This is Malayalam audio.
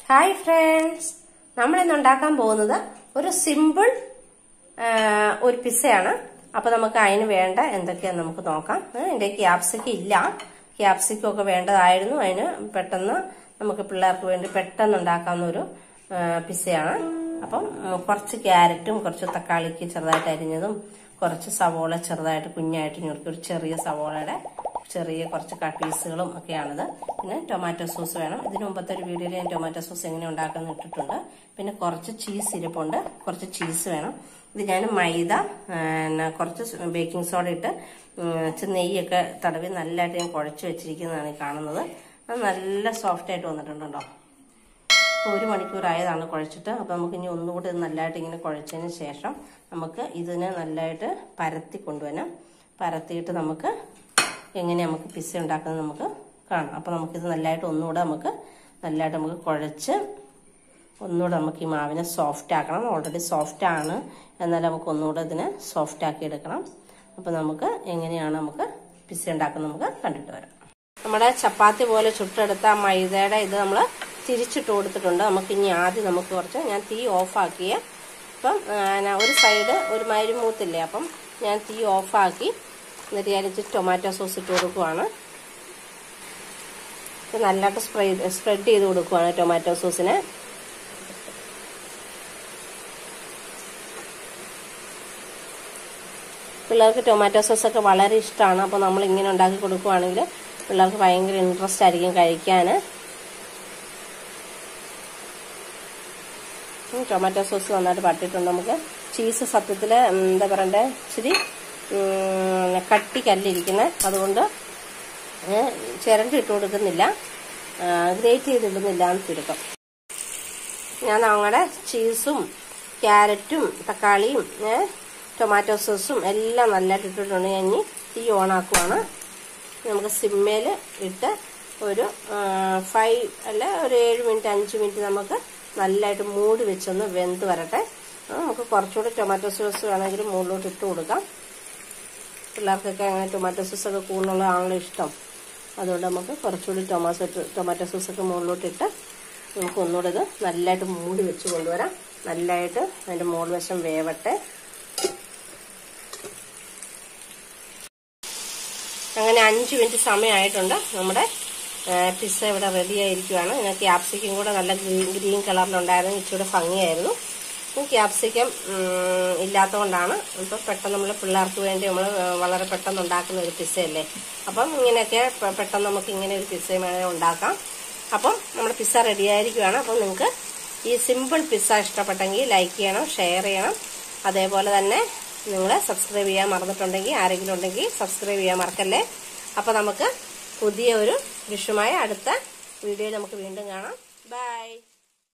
ഹായ് ഫ്രണ്ട്സ് നമ്മൾ ഇന്ന് ഉണ്ടാക്കാൻ പോകുന്നത് ഒരു സിമ്പിൾ ഒരു പിസ്സയാണ് അപ്പൊ നമുക്ക് അതിന് വേണ്ട എന്തൊക്കെയാന്ന് നമുക്ക് നോക്കാം ഏ, എന്റെ ക്യാപ്സിക്കം ഇല്ല ക്യാപ്സിക്കം ഒക്കെ വേണ്ടതായിരുന്നു അതിന് പെട്ടെന്ന് നമുക്ക് പിള്ളേർക്ക് വേണ്ടി പെട്ടെന്ന് ഉണ്ടാക്കാവുന്ന ഒരു ആ, പിസ്സയാണ് അപ്പം ഉം, കുറച്ച് ക്യാരറ്റും കുറച്ച് തക്കാളിക്ക് ചെറുതായിട്ട് അരിഞ്ഞതും കുറച്ച് സവോള ചെറുതായിട്ട് കുഞ്ഞായിട്ട് ഞുറുക്കി ഒരു ചെറിയ സവോളയുടെ ചെറിയ കുറച്ച് കട്ട് പീസുകളും ഒക്കെയാണിത് പിന്നെ ടൊമാറ്റോ സോസ് വേണം ഇതിന് മുമ്പത്തെ ഒരു വീഡിയോയിൽ ഞാൻ ടൊമാറ്റോ സോസ് എങ്ങനെ ഉണ്ടാക്കുന്ന ഇട്ടിട്ടുണ്ട് പിന്നെ കുറച്ച് ചീസ് ഇരിപ്പുണ്ട് കുറച്ച് ചീസ് വേണം ഇത് ഞാൻ മൈദ ആ, പിന്നെ കുറച്ച് ബേക്കിംഗ് സോഡ ഇട്ട് ഉം, ഇച്ചിരി നെയ്യൊക്കെ തടവി നല്ലതായിട്ട് ഞാൻ കുഴച്ച് വെച്ചിരിക്കുന്നതാണ് ഈ കാണുന്നത് അത് നല്ല സോഫ്റ്റ് ആയിട്ട് വന്നിട്ടുണ്ടോ ഇപ്പോൾ ഒരു മണിക്കൂറായതാണ് കുഴച്ചിട്ട് അപ്പോൾ നമുക്ക് ഇനി ഒന്നുകൂടി ഇത് നല്ലതായിട്ട് ഇങ്ങനെ കുഴച്ചതിന് ശേഷം നമുക്ക് ഇതിനെ നല്ലതായിട്ട് പരത്തി കൊണ്ടുവരാം പരത്തിയിട്ട് നമുക്ക് എങ്ങനെ നമുക്ക് പിസ്സ ഉണ്ടാക്കുന്നത് നമുക്ക് കാണാം അപ്പോൾ നമുക്കിത് നല്ലതായിട്ട് ഒന്നുകൂടെ നമുക്ക് നല്ലതായിട്ട് നമുക്ക് കുഴച്ച് ഒന്നുകൂടെ നമുക്ക് ഈ മാവിനെ സോഫ്റ്റ് ആക്കണം ഓൾറെഡി സോഫ്റ്റ് ആണ് എന്നാൽ നമുക്ക് ഒന്നുകൂടെ ഇതിനെ സോഫ്റ്റ് ആക്കി എടുക്കണം അപ്പോൾ നമുക്ക് എങ്ങനെയാണ് നമുക്ക് പിസ്സ ഉണ്ടാക്കുന്നത് നമുക്ക് കണ്ടിട്ട് വരാം നമ്മുടെ ചപ്പാത്തി പോലെ ചുട്ടെടുത്ത ആ മൈദയുടെ ഇത് നമ്മൾ തിരിച്ചിട്ട് കൊടുത്തിട്ടുണ്ട് നമുക്ക് ഇനി ആദ്യം നമുക്ക് കുറച്ച് ഞാൻ തീ ഓഫാക്കിയ അപ്പം ആ, ഞാൻ ഒരു സൈഡ് ഒരു മരി മൂത്തില്ലേ അപ്പം ഞാൻ തീ ഓഫാക്കി എന്നിട്ട് ഞാൻ ഇച്ചിരി ടൊമാറ്റോ സോസ് ഇട്ട് കൊടുക്കുവാണ് ഇത് നല്ലതായിട്ട് സ്പ്രെഡ് സ്പ്രെഡ് ചെയ്ത് കൊടുക്കുവാണ് ടൊമാറ്റോ സോസിനെ പിള്ളേർക്ക് ടൊമാറ്റോ സോസ് ഒക്കെ വളരെ ഇഷ്ടമാണ് അപ്പോൾ നമ്മൾ ഇങ്ങനെ ഉണ്ടാക്കി കൊടുക്കുവാണെങ്കിൽ പിള്ളേർക്ക് ഭയങ്കര ഇൻട്രസ്റ്റ് ആയിരിക്കും കഴിക്കാൻ ടൊമാറ്റോ സോസ് നന്നായിട്ട് പട്ടിട്ടുണ്ട് നമുക്ക് ചീസ് സത്യത്തിൽ എന്താ പറയണ്ടേ ഇച്ചിരി ഉം, കട്ടി കല്ലിരിക്കുന്നത് അതുകൊണ്ട് ചിരണ്ടി ഇട്ട് കൊടുക്കുന്നില്ല ഗ്രേറ്റ് ചെയ്തിടുന്നില്ല എന്ന് ചുരുക്കം ഞാൻ അങ്ങനെ ചീസും ക്യാരറ്റും തക്കാളിയും ഏ, ടൊമാറ്റോ സോസും എല്ലാം നല്ലതായിട്ട് ഇട്ടിട്ടുണ്ട് ഞാൻ ഇനി തീ ഓണാക്കുവാണ് നമുക്ക് സിമ്മേൽ ഇട്ട് ഒരു ഫൈവ് അല്ല ഒരു ഏഴ് മിനിറ്റ് അഞ്ച് മിനിറ്റ് നമുക്ക് നല്ലതായിട്ട് മൂടി വെച്ചൊന്ന് വെന്ത് വരട്ടെ ആ, നമുക്ക് കുറച്ചുകൂടി ടൊമാറ്റോ സോസ് വേണമെങ്കിൽ മുകളിലോട്ട് ഇട്ട് കൊടുക്കാം പിള്ളേർക്കൊക്കെ അങ്ങനെ ടൊമാറ്റോ സോസ് ഒക്കെ കൂടുതലുള്ളതാണല്ലോ ഇഷ്ടം അതുകൊണ്ട് നമുക്ക് കുറച്ചുകൂടി ടൊമാറ്റോ ടൊമാറ്റോ സോസ് ഒക്കെ മുകളിലോട്ട് ഇട്ട് നമുക്ക് ഒന്നുകൂടെ ഇത് നല്ലതായിട്ട് മൂടി വെച്ച് കൊണ്ടുവരാം നല്ലതായിട്ട് അതിന്റെ മുകൾ വശം വേവട്ടെ അങ്ങനെ അഞ്ച് മിനിറ്റ് സമയമായിട്ടുണ്ട് നമ്മുടെ പിസ്സ ഇവിടെ റെഡി ആയിരിക്കുവാണ് ഇതിന് ക്യാപ്സിക്കം കൂടെ നല്ല ഗ്രീൻ ഗ്രീൻ കളറിലുണ്ടായിരുന്നു ഇച്ചിരി ഭംഗിയായിരുന്നു ക്യാപ്സിക്കം ഇല്ലാത്തതുകൊണ്ടാണ് ഇപ്പം പെട്ടെന്ന് നമ്മൾ പിള്ളേർക്ക് വേണ്ടി നമ്മൾ വളരെ പെട്ടെന്ന് ഉണ്ടാക്കുന്ന ഒരു പിസ്സയല്ലേ അപ്പം ഇങ്ങനെയൊക്കെ പെ- പെട്ടെന്ന് നമുക്ക് ഇങ്ങനെ ഒരു പിസ്സ ഉണ്ടാക്കാം അപ്പം നമ്മുടെ പിസ്സ റെഡി ആയിരിക്കുവാണ് അപ്പം നിങ്ങൾക്ക് ഈ സിമ്പിൾ പിസ്സ ഇഷ്ടപ്പെട്ടെങ്കിൽ ലൈക്ക് ചെയ്യണം ഷെയർ ചെയ്യണം അതേപോലെ തന്നെ നിങ്ങൾ സബ്സ്ക്രൈബ് ചെയ്യാൻ മറന്നിട്ടുണ്ടെങ്കിൽ ആരെങ്കിലും ഉണ്ടെങ്കിൽ സബ്സ്ക്രൈബ് ചെയ്യാൻ മറക്കല്ലേ അപ്പം നമുക്ക് പുതിയ ഒരു ഡിഷുമായ അടുത്ത വീഡിയോയിൽ നമുക്ക് വീണ്ടും കാണാം ബൈ